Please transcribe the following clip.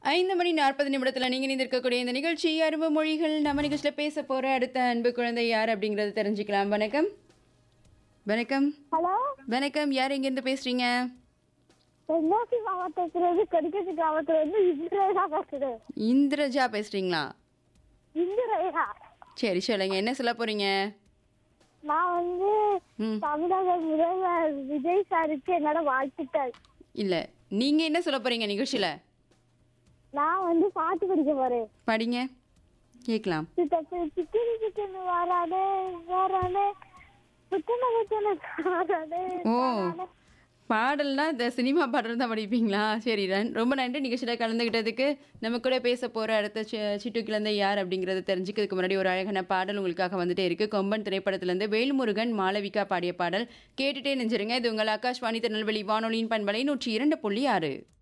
ஐந்து மணி நாற்பது நிமிடத்தில் நீங்கள் நிந்திருக்கக்கூடிய இந்த நிகழ்ச்சி அரும்பு மொழிகள் நம்ம நிகழ்ச்சியில் பேச போகிற அடுத்த அன்பு குழந்தை யார் அப்படிங்கிறத தெரிஞ்சுக்கலாம் வணக்கம் வணக்கம் ஹலோ வணக்கம் யார் எங்கேருந்து பேசுகிறீங்க தென்காசி மாவட்டத்திலிருந்து கடிக்கச்சி கிராமத்திலிருந்து இந்திரேகா பேசுறேன் இந்திரஜா பேசுகிறீங்களா இந்திரேகா சரி சொல்லுங்க என்ன சொல்ல போகிறீங்க நான் வந்து ம் தமிழக முதல்வர் விஜய் சாருக்கு என்னோட வாழ்த்துக்கள் இல்லை நீங்கள் என்ன சொல்ல போகிறீங்க நிகழ்ச்சியில் நான் வந்து பாட்டு படிக்க போறேன் படிங்க கேட்கலாம் சித்தப்பு சிக்கனி சிக்கன் வரானே வரானே புத்தன புத்தன வரானே ஓ பாடல்னா இந்த சினிமா பாடல் தான் படிப்பீங்களா சரி ரன் ரொம்ப நன்றி நிகழ்ச்சியில் கலந்துக்கிட்டதுக்கு நம்ம கூட பேச போகிற அடுத்த சி சிட்டு கிழந்தை யார் அப்படிங்கிறத தெரிஞ்சுக்கிறதுக்கு முன்னாடி ஒரு அழகான பாடல் உங்களுக்காக வந்துட்டே இருக்கு கொம்பன் திரைப்படத்திலேருந்து வேல்முருகன் மாளவிகா பாடிய பாடல் கேட்டுட்டே நெஞ்சிருங்க இது உங்கள் ஆகாஷ்வாணி திருநெல்வேலி வானொலியின் பண்பலை நூற்றி இரண்டு புள்ளி ஆறு